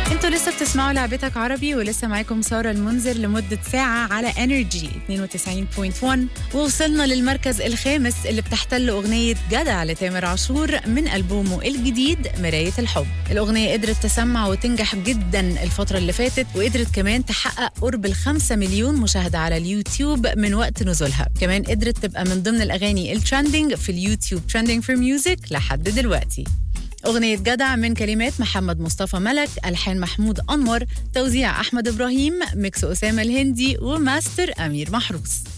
انتوا لسه بتسمعوا لعبتك عربي ولسه معاكم ساره المنذر لمده ساعه على انرجي 92.1 ووصلنا للمركز الخامس اللي بتحتل اغنيه جدع لتامر عاشور من البومه الجديد مرايه الحب الاغنيه قدرت تسمع وتنجح جدا الفتره اللي فاتت وقدرت كمان تحقق قرب الخمسة مليون مشاهده على اليوتيوب من وقت نزولها كمان قدرت تبقى من ضمن الاغاني الترندنج في اليوتيوب ترندنج فور ميوزك لحد دلوقتي أغنية جدع من كلمات محمد مصطفى ملك ألحان محمود أنور توزيع أحمد إبراهيم ميكس أسامة الهندي وماستر أمير محروس